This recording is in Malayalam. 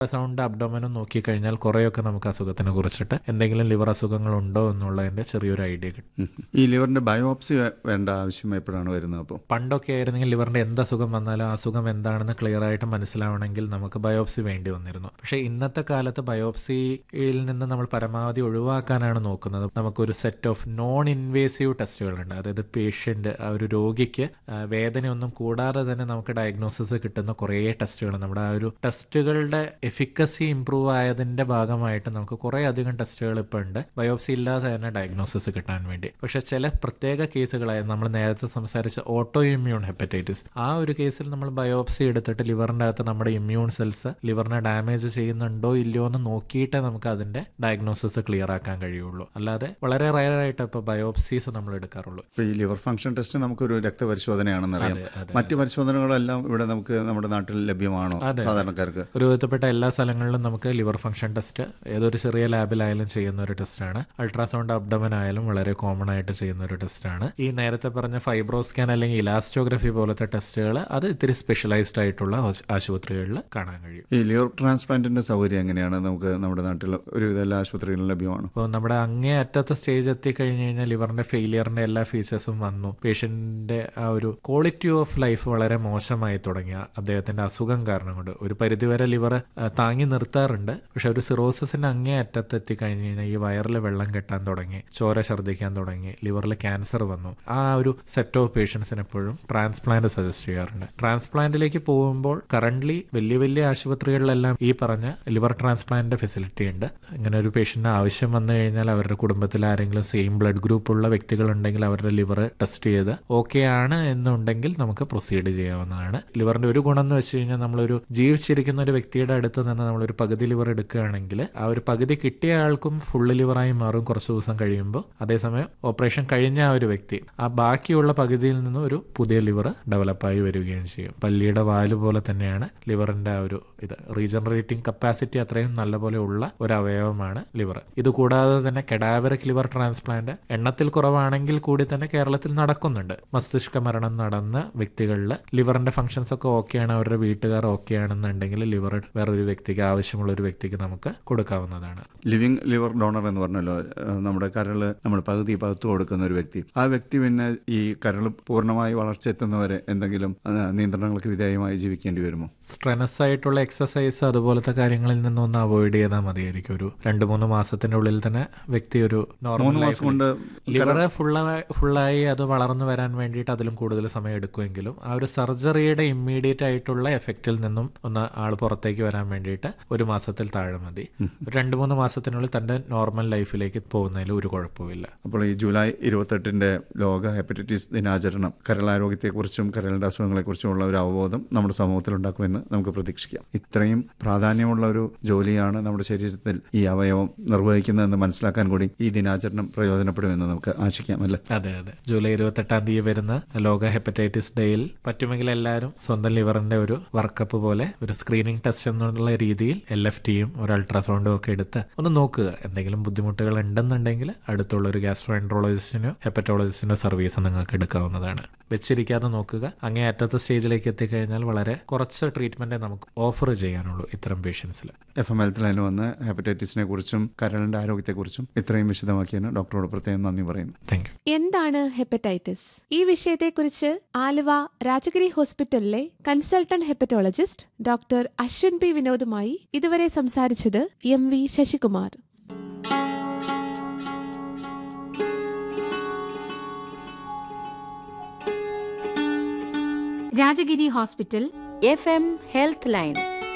സൗണ്ട് അബ്ഡോമനും നോക്കിക്കഴിഞ്ഞാൽ കുറേയൊക്കെ നമുക്ക് അസുഖത്തിനെ കുറിച്ചിട്ട് എന്തെങ്കിലും ലിവർ അസുഖങ്ങൾ ഉണ്ടോ എന്നുള്ളതിന്റെ ചെറിയൊരു ഐഡിയ കിട്ടും ഉം. ഈ ലിവറിന്റെ ബയോപ്സി വേ- വേണ്ട ആവശ്യം എപ്പോഴാണ് വരുന്നത് അപ്പോൾ പണ്ടൊക്കെ ആയിരുന്നെങ്കിൽ ലിവറിന്റെ എന്ത് അസുഖം വന്നാലും ആ അസുഖം എന്താണെന്ന് ക്ലിയർ ആയിട്ട് മനസ്സിലാവണമെങ്കിൽ നമുക്ക് ബയോപ്സി വേണ്ടി വന്നിരുന്നു പക്ഷേ ഇന്നത്തെ കാലത്ത് ബയോപ്സിയിൽ നിന്ന് നമ്മൾ പരമാവധി ഒഴിവാക്കാനാണ് നോക്കുന്നത് നമുക്കൊരു സെറ്റ് ഓഫ് നോൺ ഇൻവേസീവ് ടെസ്റ്റുകളുണ്ട് അതായത് പേഷ്യന്റ് ആ ഒരു രോഗിക്ക് ആ, വേദനയൊന്നും കൂടാതെ തന്നെ നമുക്ക് ഡയഗ്നോസിസ് കിട്ടുന്ന കുറേ ടെസ്റ്റുകൾ നമ്മുടെ ആ ഒരു ടെസ്റ്റുകളുടെ എഫിക്കസി ഇംപ്രൂവ് ആയതിന്റെ ഭാഗമായിട്ട് നമുക്ക് കുറേ അധികം ടെസ്റ്റുകൾ ഇപ്പോൾ ഉണ്ട് ബയോപ്സി ഇല്ലാതെ തന്നെ ഡയഗ്നോസിസ് കിട്ടാൻ വേണ്ടി പക്ഷെ ചില പ്രത്യേക കേസുകളായ നമ്മൾ നേരത്തെ സംസാരിച്ച ഓട്ടോ ഇമ്മ്യൂൺ ഹെപ്പറ്റൈറ്റിസ് ആ ഒരു കേസിൽ നമ്മൾ ബയോപ്സി എടുത്തിട്ട് ലിവറിന്റെ അകത്ത് നമ്മുടെ ഇമ്മ്യൂൺ സെൽസ് ലിവറിനെ ഡാമേജ് ചെയ്യുന്നുണ്ടോ ഇല്ലയോ എന്ന് നോക്കിയിട്ട് നമുക്ക് അതിന്റെ ഡയഗ്നോസിസ് ക്ലിയർ ആക്കാൻ കഴിയുള്ളൂ അല്ലാതെ വളരെ റയർ ആയിട്ട് ഇപ്പോൾ ബയോപ്സീസ് നമ്മൾ എടുക്കാറുള്ളൂ ഇപ്പോൾ ഈ ലിവർ ഫംഗ്ഷൻ ടെസ്റ്റ് നമുക്കൊരു രക്തപരിശോധനയാണെന്നറിയാം അതെ, അതെ. മറ്റ് പരിശോധനകളെല്ലാം ഇവിടെ നമുക്ക് നമ്മുടെ നാട്ടിൽ ലഭ്യമാണോ സാധാരണക്കാർക്ക് ഒരു വിധപ്പെട്ട എല്ലാ സ്ഥലങ്ങളിലും നമുക്ക് ലിവർ ഫംഗ്ഷൻ ടെസ്റ്റ് ഏതൊരു ചെറിയ ലാബിലായാലും ചെയ്യുന്ന ഒരു ടെസ്റ്റാണ് അൾട്രാസൗണ്ട് അബ്ഡമൻ ആയാലും വളരെ കോമൺ ആയിട്ട് ചെയ്യുന്ന ഒരു ടെസ്റ്റാണ് ഈ നേരത്തെ പറഞ്ഞ ഫൈബ്രോ സ്കാൻ അല്ലെങ്കിൽ ഇലാസ്റ്റോഗ്രഫി പോലത്തെ ടെസ്റ്റുകൾ അത് ഇത്തിരി സ്പെഷ്യലൈസ്ഡ് ആയിട്ടുള്ള ഹോസ്- ആശുപത്രികളിൽ കാണാൻ കഴിയും ഈ ലിവർ ട്രാൻസ്പ്ലാന്റിന്റെ സൗകര്യം എങ്ങനെയാണ് നമുക്ക് നമ്മുടെ നാട്ടിൽ ഒരുവിധ എല്ലാ ആശുപത്രികളിലും ലഭ്യമാണ് അപ്പോൾ നമ്മുടെ അങ്ങേ അറ്റത്തെ സ്റ്റേജ് എത്തിക്കഴിഞ്ഞ് കഴിഞ്ഞാൽ ലിവറിന്റെ ഫെയിലിയറിന്റെ എല്ലാ ഫീച്ചേഴ്സും വന്നു പേഷ്യന്റിന്റെ ആ ഒരു ക്വാളിറ്റി ഓഫ് ലൈഫ് വളരെ മോശമായി തുടങ്ങിയ അദ്ദേഹത്തിന്റെ അസുഖം കാരണം കൊണ്ട് ഒരു പരിധിവരെ ലിവർ താങ്ങി നിർത്താറുണ്ട് പക്ഷെ ഒരു സിറോസിന്റെ അങ്ങേ അറ്റത്ത് എത്തിക്കഴിഞ്ഞ് കഴിഞ്ഞാൽ ഈ വയറിൽ വെള്ളം കെട്ടാൻ തുടങ്ങി ചോര ഛർദ്ദിക്കാൻ തുടങ്ങി ലിവറിൽ ക്യാൻസർ വന്നു ആ ഒരു സെറ്റ് ഓഫ് പേഷ്യൻസിന് എപ്പോഴും ട്രാൻസ്പ്ലാന്റ് സജസ്റ്റ് ചെയ്യാറുണ്ട് ട്രാൻസ്പ്ലാന്റിലേക്ക് പോകുമ്പോൾ കറന്റ് വലിയ വലിയ ആശുപത്രികളിലെല്ലാം ഈ പറഞ്ഞ ലിവർ ട്രാൻസ്പ്ലാന്റിന്റെ ഫെസിലിറ്റി ഉണ്ട് ഇങ്ങനെ ഒരു പേഷ്യന്റിന് ആവശ്യം വന്നു കഴിഞ്ഞാൽ അവരുടെ കുടുംബത്തിൽ ആരെങ്കിലും സെയിം ബ്ലഡ് ഗ്രൂപ്പ് ഉള്ള വ്യക്തികളുണ്ടെങ്കിൽ അവരുടെ ലിവർ ടെസ്റ്റ് ചെയ്ത് ഓക്കെ ആണ് എന്നുണ്ടെങ്കിൽ നമുക്ക് പ്രൊസീഡ് ചെയ്യാവുന്നതാണ് ലിവറിന്റെ ഒരു ഗുണം എന്ന് വെച്ച് കഴിഞ്ഞാൽ നമ്മളൊരു ജീവിച്ചിരിക്കുന്ന ഒരു വ്യക്തിയുടെ അടുത്ത് നിന്ന് നമ്മളൊരു പകുതി ലിവർ എടുക്കുകയാണെങ്കിൽ ആ ഒരു പകുതി കിട്ടിയ ആൾക്കും ഫുള്ള് ലിവറായി മാറും കുറച്ച് ദിവസം കഴിയുമ്പോൾ അതേസമയം ഓപ്പറേഷൻ കഴിഞ്ഞ ആ ഒരു വ്യക്തി ആ ബാക്കിയുള്ള പകുതിയിൽ നിന്ന് ഒരു പുതിയ ലിവർ ഡെവലപ്പായി വരികയും ചെയ്യും പല്ലിയുടെ വാല് പോലെ തന്നെയാണ് ലിവറിന്റെ ആ ഒരു ഇത് റീജനറേറ്റിംഗ് കപ്പാസിറ്റി അത്രയും നല്ലപോലെ ഉള്ള ഒരു അവയവമാണ് ലിവർ ഇത് കൂടാതെ തന്നെ കെഡാവറിക് ലിവർ ട്രാൻസ്പ്ലാന്റ് എണ്ണത്തിൽ കുറവാണെങ്കിൽ കൂടി തന്നെ കേരളത്തിൽ നടക്കുന്നുണ്ട് മസ്തിഷ്ക മരണം നടന്ന വ്യക്തികളിൽ ലിവറിന്റെ ഫംഗ്ഷൻസ് ഒക്കെ ഓക്കെയാണ് അവരുടെ വീട്ടുകാർ ഓക്കെ ആണെന്നുണ്ടെങ്കിൽ ലിവർ വേറൊരു വ്യക്തിക്ക് ആവശ്യമുള്ള ഒരു വ്യക്തിക്ക് നമുക്ക് കൊടുക്കാവുന്നതാണ് ലിവിങ് ലിവർ ഡോണർ എന്ന് പറഞ്ഞല്ലോ ഏഹ് നമ്മുടെ കരള് നമ്മൾ പകുതി പകുത്തു കൊടുക്കുന്ന ഒരു വ്യക്തി ആ വ്യക്തി പിന്നെ ഈ കരള് പൂർണ്ണമായി വളർച്ച എത്തുന്നവരെ എന്തെങ്കിലും ആ, നിയന്ത്രണങ്ങൾക്ക് വിധേയമായി ജീവിക്കേണ്ടി വരുമോ സ്ട്രെനസ് ആയിട്ടുള്ള എക്സസൈസ് അതുപോലത്തെ കാര്യങ്ങളിൽ നിന്നൊന്ന് അവോയ്ഡ് ചെയ്താൽ മതിയായിരിക്കും ഒരു രണ്ട് മൂന്ന് മാസത്തിന്റെ ഉള്ളിൽ തന്നെ വ്യക്തി ഒരു മൂന്ന് നോർമൽ മാസം കൊണ്ട് ലിവർ ഫുള്ളായി ഫുള്ളായി അത് വളർന്നു വരാൻ വേണ്ടിയിട്ട് അതിലും കൂടുതൽ സമയം എടുക്കുമെങ്കിലും ആ ഒരു സർജറിയുടെ ഇമ്മീഡിയറ്റ് ആയിട്ടുള്ള എഫക്റ്റിൽ നിന്നും ഒന്ന് ആൾ പുറത്തേക്ക് വരാൻ വേണ്ടിയിട്ട് ഒരു മാസത്തിൽ താഴെ മതി ഒരു രണ്ട് മൂന്ന് മാസത്തിനുള്ളിൽ തന്റെ നോർമൽ ലൈഫിലേക്ക് പോകുന്നതിൽ ഒരു കുഴപ്പമില്ല അപ്പോൾ ഈ ജൂലൈ ഇരുപത്തെട്ടിന്റെ ലോക ഹെപ്പറ്റൈറ്റിസ് ദിനാചരണം കരളാരോഗ്യത്തെക്കുറിച്ചും കരളിന്റെ അസുഖങ്ങളെക്കുറിച്ചുമുള്ള ഒരു അവബോധം നമ്മുടെ സമൂഹത്തിൽ ഉണ്ടാക്കുമെന്ന് നമുക്ക് പ്രതീക്ഷിക്കാം ഇത്രയും പ്രാധാന്യമുള്ള ഒരു ജോലിയാണ് നമ്മുടെ ശരീരത്തിൽ ഈ അവയവം നിർവഹിക്കുന്നതെന്ന് മനസ്സിലാക്കാൻ കൂടി ഈ ദിനാചരണം പ്രയോജനപ്പെടുമെന്ന് നമുക്ക് ആശിക്കാം അല്ലേ അതെ അതെ ജൂലൈ ഇരുപത്തെട്ടാം തീയതി വരുന്ന ലോക ഹെപ്പറ്റൈറ്റിസ് ഡേയിൽ പറ്റുമെങ്കിൽ എല്ലാവരും സ്വന്തം ലിവറിന്റെ ഒരു വർക്കപ്പ് പോലെ ഒരു സ്ക്രീനിങ് ടെസ്റ്റ് എന്നുള്ള രീതിയിൽ എൽ എഫ് ടിയും ഒരു അൾട്രാസൗണ്ടും ഒക്കെ എടുത്ത് ഒന്ന് നോക്കുക എന്തെങ്കിലും ബുദ്ധിമുട്ടുകൾ ഉണ്ടെന്നുണ്ടെങ്കിൽ അടുത്തുള്ള ഒരു ഗ്യാസ്ട്രോ എൻട്രോളജിസ്റ്റിനോ ഹെപ്പറ്റോളജിസ്റ്റിനോ സർവീസ് നിങ്ങൾക്ക് എടുക്കാവുന്നതാണ് വെച്ചിരിക്കാതെ നോക്കുക അങ്ങേ അറ്റത്തെ സ്റ്റേജിലേക്ക് എത്തിക്കഴിഞ്ഞാൽ വളരെ കുറച്ച് ട്രീറ്റ്മെന്റ് നമുക്ക് ഓഫർ ചെയ്യാനുള്ളൂ ഇത്തരം പേഷ്യൻസിൽ എഫ് എം ഹെൽത്ത് ലൈനിൽ വന്ന് ഹെപ്പറ്റൈറ്റിസിനെ കുറിച്ചും കരളിന്റെ ആരോഗ്യത്തെക്കുറിച്ചും ഇത്രയും വിശദമാക്കിയതിന് ഡോക്ടറോട് പ്രത്യേകം നന്ദി പറയുന്നു താങ്ക് യു എന്താണ് ഹെപ്പറ്റൈറ്റിസ് ഈ വിഷയത്തെക്കുറിച്ച് ആലുവ രാജഗിരി ഹോസ്പിറ്റലിലെ consultant hepatologist doctor Ashwin P വിനോദുമായി ഇതുവരെ സംസാരിച്ചത് M V Sasikumar Rajagiri hospital F M health line